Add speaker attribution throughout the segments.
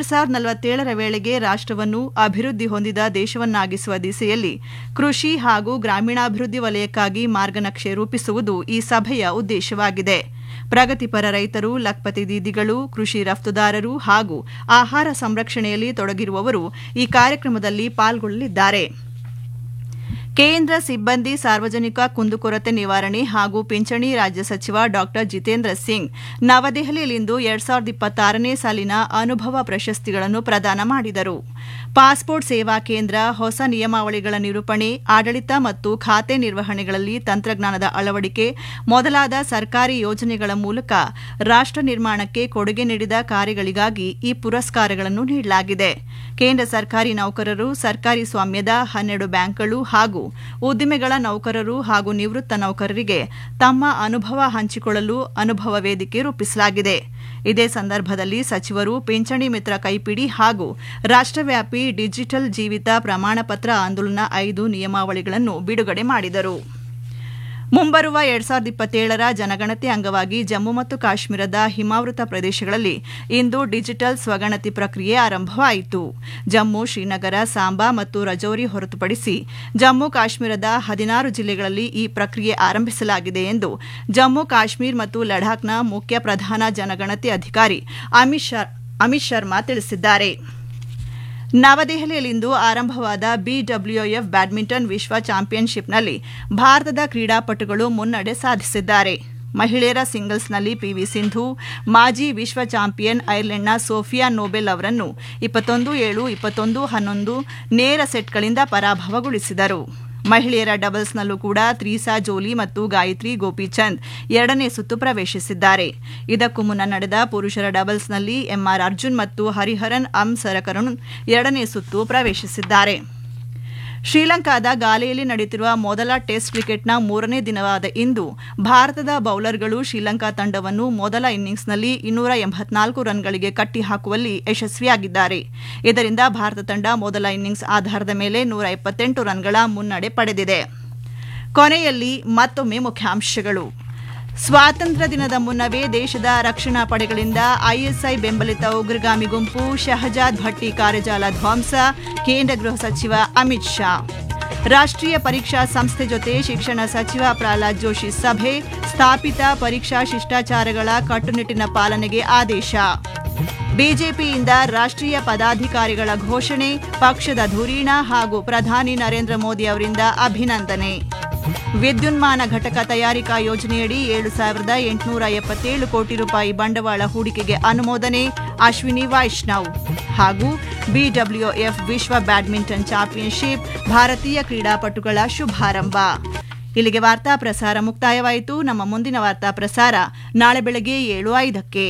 Speaker 1: ಎರಡ್ ಸಾವಿರದ ನಲವತ್ತೇಳರ ವೇಳೆಗೆ ರಾಷ್ಟವನ್ನು ಅಭಿವೃದ್ಧಿ ಹೊಂದಿದ ದೇಶವನ್ನಾಗಿಸುವ ದಿಸೆಯಲ್ಲಿ ಕೃಷಿ ಹಾಗೂ ಗ್ರಾಮೀಣಾಭಿವೃದ್ಧಿ ವಲಯಕ್ಕಾಗಿ ಮಾರ್ಗನಕ್ಷೆ ರೂಪಿಸುವುದು ಈ ಸಭೆಯ ಉದ್ದೇಶವಾಗಿದೆ ಪ್ರಗತಿಪರ ರೈತರು ಲಖ್ಪತಿ ದೀದಿಗಳು ಕೃಷಿ ರಫ್ತುದಾರರು ಹಾಗೂ ಆಹಾರ ಸಂರಕ್ಷಣೆಯಲ್ಲಿ ತೊಡಗಿರುವವರು ಈ ಕಾರ್ಯಕ್ರಮದಲ್ಲಿ ಪಾಲ್ಗೊಳ್ಳಲಿದ್ದಾರೆ ಕೇಂದ್ರ ಸಿಬ್ಬಂದಿ ಸಾರ್ವಜನಿಕ ಕುಂದುಕೊರತೆ ನಿವಾರಣೆ ಹಾಗೂ ಪಿಂಚಣಿ ರಾಜ್ಯ ಸಚಿವ ಡಾ ಜಿತೇಂದ್ರ ಸಿಂಗ್ ನವದೆಹಲಿಯಲ್ಲಿಂದು ಎರಡ್ ಸಾವಿರದ ಇಪ್ಪತ್ತಾರನೇ ಸಾಲಿನ ಅನುಭವ ಪ್ರಶಸ್ತಿಗಳನ್ನು ಪ್ರದಾನ ಮಾಡಿದರು ಪಾಸ್ಪೋರ್ಟ್ ಸೇವಾ ಕೇಂದ್ರ ಹೊಸ ನಿಯಮಾವಳಿಗಳ ನಿರೂಪಣೆ ಆಡಳಿತ ಮತ್ತು ಖಾತೆ ನಿರ್ವಹಣೆಗಳಲ್ಲಿ ತಂತ್ರಜ್ಞಾನದ ಅಳವಡಿಕೆ ಮೊದಲಾದ ಸರ್ಕಾರಿ ಯೋಜನೆಗಳ ಮೂಲಕ ರಾಷ್ಟ ನಿರ್ಮಾಣಕ್ಕೆ ಕೊಡುಗೆ ನೀಡಿದ ಕಾರ್ಯಗಳಿಗಾಗಿ ಈ ಪುರಸ್ಕಾರಗಳನ್ನು ನೀಡಲಾಗಿದೆ ಕೇಂದ್ರ ಸರ್ಕಾರಿ ನೌಕರರು ಸರ್ಕಾರಿ ಸ್ವಾಮ್ಯದ ಹನ್ನೆರಡು ಬ್ಯಾಂಕ್ಗಳು ಹಾಗೂ ಉದ್ದಿಮೆಗಳ ನೌಕರರು ಹಾಗೂ ನಿವೃತ್ತ ನೌಕರರಿಗೆ ತಮ್ಮ ಅನುಭವ ಹಂಚಿಕೊಳ್ಳಲು ಅನುಭವ ವೇದಿಕೆ ರೂಪಿಸಲಾಗಿದೆ ಇದೇ ಸಂದರ್ಭದಲ್ಲಿ ಸಚಿವರು ಪಿಂಚಣಿ ಮಿತ್ರ ಕೈಪಿಡಿ ಹಾಗೂ ರಾಷ್ಟವ್ಯಾಪಿ ಡಿಜಿಟಲ್ ಜೀವಿತ ಪ್ರಮಾಣಪತ್ರ ಆಂದೋಲನ ಐದು ನಿಯಮಾವಳಿಗಳನ್ನು ಬಿಡುಗಡೆ ಮಾಡಿದರು ಮುಂಬರುವ ಎರಡ್ ಸಾವಿರದ ಇಪ್ಪತ್ತೇಳರ ಜನಗಣತಿ ಅಂಗವಾಗಿ ಜಮ್ಮು ಮತ್ತು ಕಾಶ್ಮೀರದ ಹಿಮಾವೃತ ಪ್ರದೇಶಗಳಲ್ಲಿ ಇಂದು ಡಿಜಿಟಲ್ ಸ್ವಗಣತಿ ಪ್ರಕ್ರಿಯೆ ಆರಂಭವಾಯಿತು ಜಮ್ಮು ಶ್ರೀನಗರ ಸಾಂಬಾ ಮತ್ತು ರಜೌರಿ ಹೊರತುಪಡಿಸಿ ಜಮ್ಮು ಕಾಶ್ಮೀರದ ಹದಿನಾರು ಜಿಲ್ಲೆಗಳಲ್ಲಿ ಈ ಪ್ರಕ್ರಿಯೆ ಆರಂಭಿಸಲಾಗಿದೆ ಎಂದು ಜಮ್ಮು ಕಾಶ್ಮೀರ್ ಮತ್ತು ಲಡಾಖ್ನ ಮುಖ್ಯ ಪ್ರಧಾನ ಜನಗಣತಿ ಅಧಿಕಾರಿ ಅಮಿತ್ ಶರ್ಮಾ ತಿಳಿಸಿದ್ದಾರೆ ನವದೆಹಲಿಯಲ್ಲಿಂದು ಆರಂಭವಾದ ಬಿಡಬ್ಲ್ಯೂಎಫ್ ಬ್ಯಾಡ್ಮಿಂಟನ್ ವಿಶ್ವ ಚಾಂಪಿಯನ್ಶಿಪ್ನಲ್ಲಿ ಭಾರತದ ಕ್ರೀಡಾಪಟುಗಳು ಮುನ್ನಡೆ ಸಾಧಿಸಿದ್ದಾರೆ ಮಹಿಳೆಯರ ಸಿಂಗಲ್ಸ್ನಲ್ಲಿ ಪಿವಿ ಸಿಂಧು ಮಾಜಿ ವಿಶ್ವ ಚಾಂಪಿಯನ್ ಐರ್ಲೆಂಡ್ನ ಸೋಫಿಯಾ ನೋಬೆಲ್ ಅವರನ್ನು ಇಪ್ಪತ್ತೊಂದು ಏಳು ಇಪ್ಪತ್ತೊಂದು ಹನ್ನೊಂದು ನೇರ ಸೆಟ್ಗಳಿಂದ ಪರಾಭವಗೊಳಿಸಿದರು ಮಹಿಳೆಯರ ಡಬಲ್ಸ್ನಲ್ಲೂ ಕೂಡ ತ್ರೀಸಾ ಜೋಲಿ ಮತ್ತು ಗಾಯತ್ರಿ ಗೋಪಿಚಂದ್ ಎರಡನೇ ಸುತ್ತು ಪ್ರವೇಶಿಸಿದ್ದಾರೆ ಇದಕ್ಕೂ ಮುನ್ನ ನಡೆದ ಪುರುಷರ ಡಬಲ್ಸ್ನಲ್ಲಿ ಎಂಆರ್ ಅರ್ಜುನ್ ಮತ್ತು ಹರಿಹರನ್ ಅಂ ಸರಕರುಣ್ ಎರಡನೇ ಸುತ್ತು ಪ್ರವೇಶಿಸಿದ್ದಾರೆ ಶ್ರೀಲಂಕಾದ ಗಾಲೆಯಲ್ಲಿ ನಡೆಯುತ್ತಿರುವ ಮೊದಲ ಟೆಸ್ಟ್ ಕ್ರಿಕೆಟ್ನ ಮೂರನೇ ದಿನವಾದ ಇಂದು ಭಾರತದ ಬೌಲರ್ಗಳು ಶ್ರೀಲಂಕಾ ತಂಡವನ್ನು ಮೊದಲ ಇನ್ನಿಂಗ್ಸ್ನಲ್ಲಿ ಇನ್ನೂರ ಎಂಬತ್ನಾಲ್ಕು ರನ್ಗಳಿಗೆ ಕಟ್ಟಿಹಾಕುವಲ್ಲಿ ಯಶಸ್ವಿಯಾಗಿದ್ದಾರೆ ಇದರಿಂದ ಭಾರತ ತಂಡ ಮೊದಲ ಇನ್ನಿಂಗ್ಸ್ ಆಧಾರದ ಮೇಲೆ ನೂರ ಎಪ್ಪತ್ತೆಂಟು ರನ್ಗಳ ಮುನ್ನಡೆ ಪಡೆದಿದೆ ಕೊನೆಯಲ್ಲಿ ಮತ್ತೊಮ್ಮೆ ಮುಖ್ಯಾಂಶಗಳು ಸ್ವಾತಂತ್ರ್ಯ ದಿನದ ಮುನ್ನವೇ ದೇಶದ ರಕ್ಷಣಾ ಪಡೆಗಳಿಂದ ಐಎಸ್ಐ ಬೆಂಬಲಿತ ಉಗ್ರಗಾಮಿ ಗುಂಪು ಶಹಜಾದ್ ಭಟ್ಟಿ ಕಾರ್ಯಜಾಲ ಧ್ವಂಸ ಕೇಂದ್ರ ಗೃಹ ಸಚಿವ ಅಮಿತ್ ಶಾ ರಾಷ್ಟ್ರೀಯ ಪರೀಕ್ಷಾ ಸಂಸ್ಥೆ ಜೊತೆ ಶಿಕ್ಷಣ ಸಚಿವ ಪ್ರಹ್ಲಾದ್ ಜೋಶಿ ಸಭೆ ಸ್ಥಾಪಿತ ಪರೀಕ್ಷಾ ಶಿಷ್ಟಾಚಾರಗಳ ಕಟ್ಟುನಿಟ್ಟಿನ ಪಾಲನೆಗೆ ಆದೇಶ ಬಿಜೆಪಿಯಿಂದ ರಾಷ್ಟ್ರೀಯ ಪದಾಧಿಕಾರಿಗಳ ಘೋಷಣೆ ಪಕ್ಷದ ಧುರೀಣ ಹಾಗೂ ಪ್ರಧಾನಿ ನರೇಂದ್ರ ಮೋದಿ ಅವರಿಂದ ಅಭಿನಂದನೆ ವಿದ್ಯುನ್ಮಾನ ಘಟಕ ತಯಾರಿಕಾ ಯೋಜನೆಯಡಿ ಏಳು ಸಾವಿರದ ಎಂಟುನೂರ ಎಪ್ಪತ್ತೇಳು ಕೋಟಿ ರೂಪಾಯಿ ಬಂಡವಾಳ ಹೂಡಿಕೆಗೆ ಅನುಮೋದನೆ ಅಶ್ವಿನಿ ವೈಷ್ಣವ್ ಹಾಗೂ ಬಿಡಬ್ಲ್ಯೂಎಫ್ ವಿಶ್ವ ಬ್ಯಾಡ್ಮಿಂಟನ್ ಚಾಂಪಿಯನ್ಶಿಪ್ ಭಾರತೀಯ ಕ್ರೀಡಾಪಟುಗಳ ಶುಭಾರಂಭ ಇಲ್ಲಿಗೆ ವಾರ್ತಾ ಪ್ರಸಾರ ಮುಕ್ತಾಯವಾಯಿತು ನಮ್ಮ ಮುಂದಿನ ವಾರ್ತಾ ಪ್ರಸಾರ ನಾಳೆ ಬೆಳಗ್ಗೆ ಏಳು ಐದಕ್ಕೆ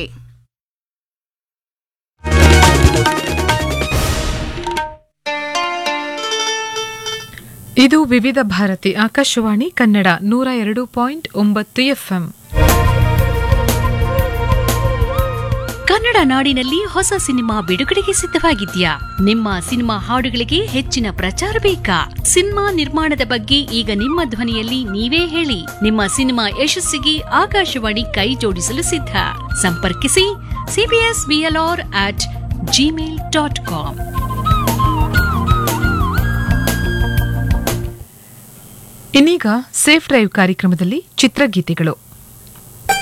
Speaker 2: ಇದು ವಿವಿಧ ಭಾರತಿ ಆಕಾಶವಾಣಿ ಕನ್ನಡ ನೂರ ಎರಡು ಪಾಯಿಂಟ್ ಒಂಬತ್ತು ಎಫ್ಎಂ
Speaker 3: ಕನ್ನಡ ನಾಡಿನಲ್ಲಿ ಹೊಸ ಸಿನಿಮಾ ಬಿಡುಗಡೆಗೆ ಸಿದ್ಧವಾಗಿದ್ಯಾ ನಿಮ್ಮ ಸಿನಿಮಾ ಹಾಡುಗಳಿಗೆ ಹೆಚ್ಚಿನ ಪ್ರಚಾರ ಬೇಕಾ ಸಿನಿಮಾ ನಿರ್ಮಾಣದ ಬಗ್ಗೆ ಈಗ ನಿಮ್ಮ ಧ್ವನಿಯಲ್ಲಿ ನೀವೇ ಹೇಳಿ ನಿಮ್ಮ ಸಿನಿಮಾ ಯಶಸ್ಸಿಗೆ ಆಕಾಶವಾಣಿ ಕೈ ಜೋಡಿಸಲು ಸಿದ್ಧ ಸಂಪರ್ಕಿಸಿ C B S B L R at Gmail dot com
Speaker 2: ಇನ್ನೀಗ ಸೇಫ್ ಡ್ರೈವ್ ಕಾರ್ಯಕ್ರಮದಲ್ಲಿ ಚಿತ್ರಗೀತೆಗಳು